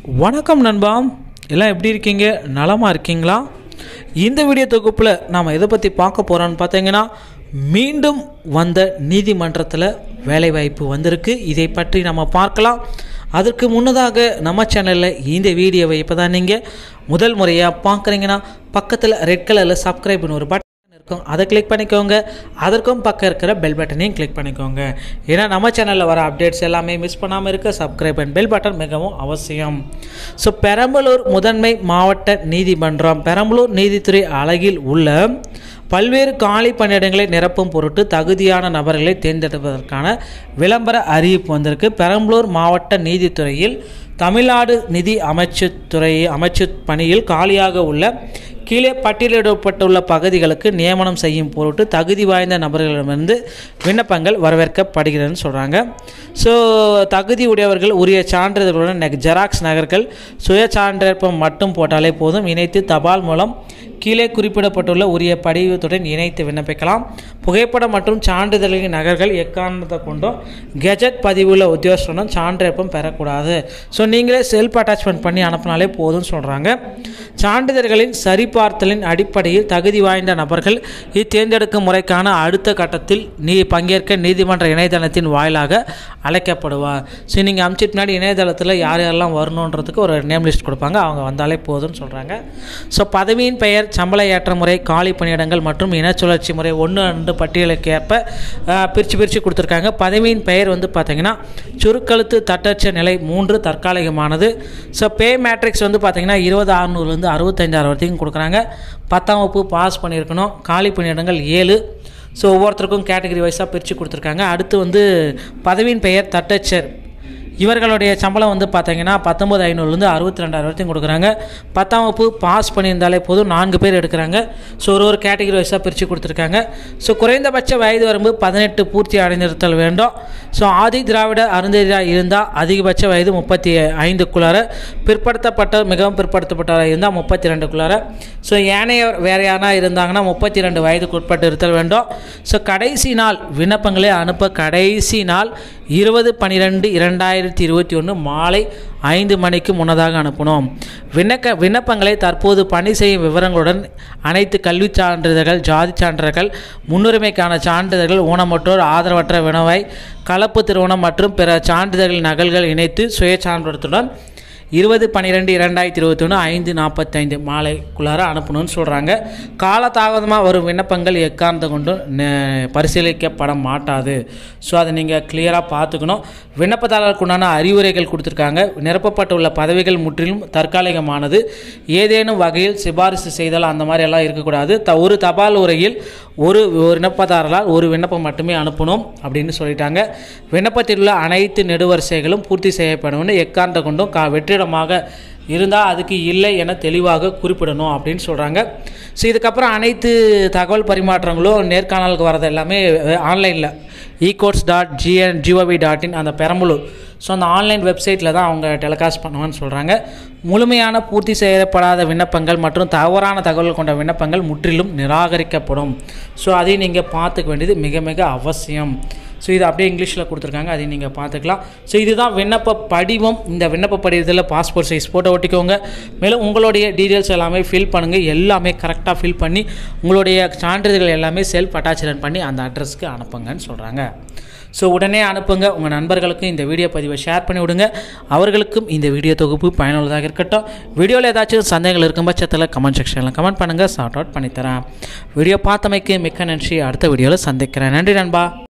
வணக்கம் நண்பா எல்லாம் எப்படி இருக்கீங்க நலமாக இருக்கீங்களா இந்த வீடியோ தொகுப்பில் நாம் எதை பற்றி பார்க்க போகிறோன்னு பார்த்தீங்கன்னா மீண்டும் வந்த நீதிமன்றத்தில் வேலைவாய்ப்பு வந்திருக்கு இதை பற்றி நம்ம பார்க்கலாம் அதற்கு முன்னதாக நம்ம சேனலில் இந்த வீடியோவை இப்போ தான் நீங்கள் முதல் முறையாக பார்க்குறீங்கன்னா பக்கத்தில் ரெட் கலரில் சப்ஸ்கிரைப்னு ஒரு பட்டன் இருக்கும் அதை கிளிக் பண்ணிக்கோங்க அதற்கும் பக்கம் இருக்கிற பெல் பட்டனையும் கிளிக் பண்ணிக்கோங்க ஏன்னா நம்ம சேனலில் வர அப்டேட்ஸ் எல்லாமே மிஸ் பண்ணாமல் இருக்க சப்ஸ்கிரைப் அண்ட் பெல் பட்டன் மிகவும் அவசியம் ஸோ பெரம்பலூர் முதன்மை மாவட்ட நீதிமன்றம் பெரம்பலூர் நீதித்துறை அலகில் உள்ள பல்வேறு காலி பணியிடங்களை நிரப்பும் பொருட்டு தகுதியான நபர்களை தேர்ந்தெடுப்பதற்கான விளம்பர அறிவிப்பு வந்திருக்கு பெரம்பலூர் மாவட்ட நீதித்துறையில் தமிழ்நாடு நிதி அமைச்சுத்துறை அமைச்சு பணியில் காலியாக உள்ள கீழே பட்டியலிடப்பட்டுள்ள பகுதிகளுக்கு நியமனம் செய்யும் பொருட்டு தகுதி வாய்ந்த நபர்களிடமிருந்து விண்ணப்பங்கள் வரவேற்கப்படுகிறதுன்னு சொல்கிறாங்க ஸோ தகுதி உடையவர்கள் உரிய சான்றிதழ்களுடன் நெக் ஜெராக்ஸ் நகர்கள் சுய சான்றிதழ்ப்பம் மட்டும் போட்டாலே போதும் இணைத்து தபால் மூலம் கீழே குறிப்பிடப்பட்டுள்ள உரிய படிவத்துடன் இணைத்து விண்ணப்பிக்கலாம் புகைப்படம் மற்றும் சான்றிதழ்களின் நகர்கள் எக்காரணத்தை கொண்டும் கெஜெட் பதிவுள்ள உத்தியோகத்துடன் சான்றிதழ்ப்பம் பெறக்கூடாது ஸோ நீங்களே செல்ஃப் அட்டாச்மெண்ட் பண்ணி அனுப்பினாலே போதும்னு சொல்கிறாங்க சான்றிதழ்களின் சரிபார்த்தலின் அடிப்படையில் தகுதி வாய்ந்த நபர்கள் இத்தேர்ந்தெடுக்கும் முறைக்கான அடுத்த கட்டத்தில் நீ பங்கேற்க நீதிமன்ற இணையதளத்தின் வாயிலாக அழைக்கப்படுவார் ஸோ நீங்கள் அமிச்சிட்டு பின்னாடி இணையதளத்தில் யார் யாரெல்லாம் வரணுன்றதுக்கு ஒரு நேம் லிஸ்ட் கொடுப்பாங்க அவங்க வந்தாலே போதும்னு சொல்கிறாங்க ஸோ பதவியின் பெயர் சம்பள ஏற்ற முறை காலி பணியிடங்கள் மற்றும் இன சுழற்சி முறை ஒன்று ரெண்டு பட்டியலுக்கு ஏற்ப பிரித்து பிரித்து கொடுத்துருக்காங்க பதவியின் பெயர் வந்து பார்த்திங்கன்னா சுருக்கெழுத்து தட்டச்ச நிலை மூன்று தற்காலிகமானது ஸோ பே மேட்ரிக்ஸ் வந்து பார்த்திங்கன்னா இருபது அறுநூறுலேருந்து அறுபத்தஞ்சாயிரம் வரைக்கும் கொடுக்குறாங்க பத்தாம் வகுப்பு பாஸ் பண்ணியிருக்கணும் காலி பணியிடங்கள் ஏழு ஸோ ஒவ்வொருத்தருக்கும் கேட்டகரி வைஸாக பிரித்து கொடுத்துருக்காங்க அடுத்து வந்து பதவியின் பெயர் தட்டச்சர் இவர்களுடைய சம்பளம் வந்து பார்த்தீங்கன்னா பத்தொம்பது ஐநூறுலேருந்து அறுபத்தி ரெண்டாயிரம் வரைக்கும் கொடுக்குறாங்க பத்தாம் வகுப்பு பாஸ் பண்ணியிருந்தாலே போதும் நான்கு பேர் எடுக்கிறாங்க ஸோ ஒரு ஒரு கேட்டகரி வைஸாக பிரித்து கொடுத்துருக்காங்க ஸோ குறைந்தபட்ச வயது வரம்பு பதினெட்டு பூர்த்தி அடைந்திருத்தல் வேண்டும் ஸோ ஆதி திராவிட அருந்ததியாக இருந்தால் அதிகபட்ச வயது முப்பத்தி ஐந்துக்குள்ளார பிற்படுத்தப்பட்ட மிகவும் பிற்படுத்தப்பட்டவராக இருந்தால் முப்பத்தி ரெண்டுக்குள்ளார ஸோ ஏனைய வேறு யாரா இருந்தாங்கன்னா முப்பத்தி ரெண்டு வயதுக்கு உட்பட்டு இருத்தல் வேண்டும் ஸோ கடைசி நாள் விண்ணப்பங்களை அனுப்ப கடைசி நாள் இருபது பன்னிரெண்டு இரண்டாயிரத்தி இருபத்தி ஒன்று மாலை ஐந்து மணிக்கு முன்னதாக அனுப்பணும் விண்ணக்க விண்ணப்பங்களை தற்போது பணி செய்யும் விவரங்களுடன் அனைத்து கல்விச் சான்றிதழ்கள் ஜாதி சான்றிதழ்கள் முன்னுரிமைக்கான சான்றிதழ்கள் ஊனமற்றோர் ஆதரவற்ற வினவாய் கலப்பு திருமணம் மற்றும் பிற சான்றிதழ்கள் நகல்கள் இணைத்து சுய சான்றிதழுடன் இருபது பன்னிரெண்டு இரண்டாயிரத்தி இருபத்தி ஒன்று ஐந்து நாற்பத்தைந்து மாலைக்குள்ளார அனுப்பணும்னு சொல்கிறாங்க காலதாமதமாக வரும் விண்ணப்பங்கள் எக்காரணத்தை கொண்டும் பரிசீலிக்கப்பட மாட்டாது ஸோ அதை நீங்கள் கிளியராக பார்த்துக்கணும் விண்ணப்பதாரருக்கு உண்டான அறிவுரைகள் கொடுத்துருக்காங்க நிரப்பப்பட்டுள்ள பதவிகள் முற்றிலும் தற்காலிகமானது ஏதேனும் வகையில் சிபாரிசு செய்தால் அந்த மாதிரி எல்லாம் இருக்கக்கூடாது த ஒரு தபால் உரையில் ஒரு விண்ணப்பதாரரால் ஒரு விண்ணப்பம் மட்டுமே அனுப்பணும் அப்படின்னு சொல்லிட்டாங்க விண்ணப்பத்தில் உள்ள அனைத்து நெடுவரிசைகளும் பூர்த்தி செய்யப்படும் எக்காரணத்தை கொண்டும் கா வெற்றிடமாக இருந்தால் அதுக்கு இல்லை என தெளிவாக குறிப்பிடணும் அப்படின்னு சொல்கிறாங்க ஸோ இதுக்கப்புறம் அனைத்து தகவல் பரிமாற்றங்களும் நேர்காணலுக்கு வரது எல்லாமே ஆன்லைனில் ecourts dot G N G O V dot in அந்த பெரம்பலூர் ஸோ அந்த ஆன்லைன் வெப்சைட்டில் தான் அவங்க டெலிகாஸ்ட் பண்ணுவான்னு சொல்கிறாங்க முழுமையான பூர்த்தி செய்யப்படாத விண்ணப்பங்கள் மற்றும் தவறான தகவல் கொண்ட விண்ணப்பங்கள் முற்றிலும் நிராகரிக்கப்படும் ஸோ அதையும் நீங்கள் பார்த்துக்க வேண்டியது மிக மிக அவசியம் ஸோ இது அப்படியே இங்கிலீஷில் கொடுத்துருக்காங்க அதையும் நீங்கள் பார்த்துக்கலாம் ஸோ இதுதான் விண்ணப்ப படிவம் இந்த விண்ணப்ப படிவத்தில் பாஸ்போர்ட் சைஸ் ஃபோட்டோ ஒட்டிக்கோங்க மேலும் உங்களுடைய டீட்டெயில்ஸ் எல்லாமே ஃபில் பண்ணுங்கள் எல்லாமே கரெக்டாக ஃபில் பண்ணி உங்களுடைய சான்றிதழ்கள் எல்லாமே செல்ஃப் அட்டாச்மெண்ட் பண்ணி அந்த அட்ரஸ்க்கு அனுப்புங்கன்னு சொல்கிறாங்க ஸோ உடனே அனுப்புங்க உங்கள் நண்பர்களுக்கும் இந்த வீடியோ பதிவை ஷேர் பண்ணி விடுங்க அவர்களுக்கும் இந்த வீடியோ தொகுப்பு பயனுள்ளதாக இருக்கட்டும் வீடியோவில் ஏதாச்சும் சந்தேகங்கள் இருக்கும் பட்சத்தில் கமெண்ட் செக்ஷனில் கமெண்ட் பண்ணுங்கள் சார்ட் அவுட் பண்ணித்தரேன் வீடியோ பார்த்தமைக்கு மிக்க நன்றி அடுத்த வீடியோவில் சந்திக்கிறேன் நன்றி நண்பா